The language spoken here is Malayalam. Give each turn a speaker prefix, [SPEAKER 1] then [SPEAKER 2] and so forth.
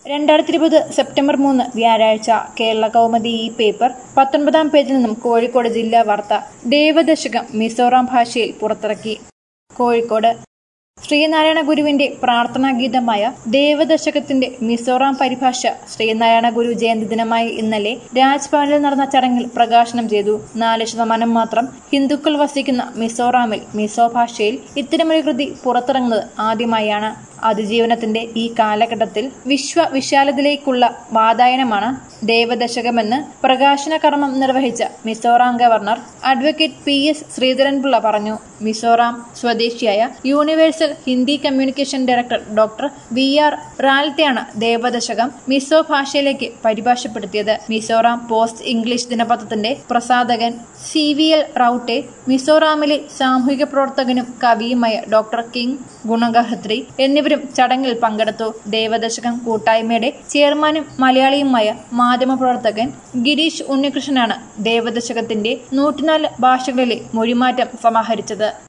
[SPEAKER 1] രണ്ടായിരത്തി ഇരുപത് സെപ്റ്റംബർ മൂന്ന് വ്യാഴാഴ്ച കേരള കൗമുദി ഈ പേപ്പർ പത്തൊൻപതാം പേജിൽ നിന്നും കോഴിക്കോട് ജില്ലാ വാർത്ത ദേവദശകം മിസോറാം ഭാഷയിൽ പുറത്തിറക്കി കോഴിക്കോട് ശ്രീനാരായണ ഗുരുവിന്റെ പ്രാർത്ഥനാ ഗീതമായ ദേവദശകത്തിന്റെ മിസോറാം പരിഭാഷ ശ്രീനാരായണ ഗുരു ജയന്തി ദിനമായ ഇന്നലെ രാജ്ഭവനിൽ നടന്ന ചടങ്ങിൽ പ്രകാശനം ചെയ്തു നാല് ശതമാനം മാത്രം ഹിന്ദുക്കൾ വസിക്കുന്ന മിസോറാമിൽ മിസോ ഭാഷയിൽ ഇത്തരമൊരു കൃതി പുറത്തിറങ്ങുന്നത് ആദ്യമായാണ് അതിജീവനത്തിന്റെ ഈ കാലഘട്ടത്തിൽ വിശ്വവിശാലതയിലേക്കുള്ള വാതായനമാണ് ദേവദശകമെന്ന് പ്രകാശന കർമ്മം നിർവഹിച്ച Mizoram governor advocate P S Sreedharanpillai പറഞ്ഞു മിസോറാം സ്വദേശിയായ universal Hindi communication director doctor V R റാൽത്തെയാണ് ദേവദശകം മിസോ ഭാഷയിലേക്ക് പരിഭാഷപ്പെടുത്തിയത് മിസോറാം പോസ്റ്റ് ഇംഗ്ലീഷ് ദിനപത്രത്തിന്റെ പ്രസാധകൻ സി വി എൽ റൌട്ടെ മിസോറാമിലെ സാമൂഹിക പ്രവർത്തകനും കവിയുമായ ഡോക്ടർ കിങ് ഗുണഗഹത്രി എന്നിവരും ചടങ്ങിൽ പങ്കെടുത്തു ദേവദശകം കൂട്ടായ്മയുടെ ചെയർമാനും മലയാളിയുമായ മാധ്യമപ്രവർത്തകൻ ഗിരീഷ് ഉണ്ണികൃഷ്ണനാണ് ദേവദശകത്തിന്റെ നൂറ്റിനാല് ഭാഷകളിലെ മൊഴിമാറ്റം സമാഹരിച്ചത്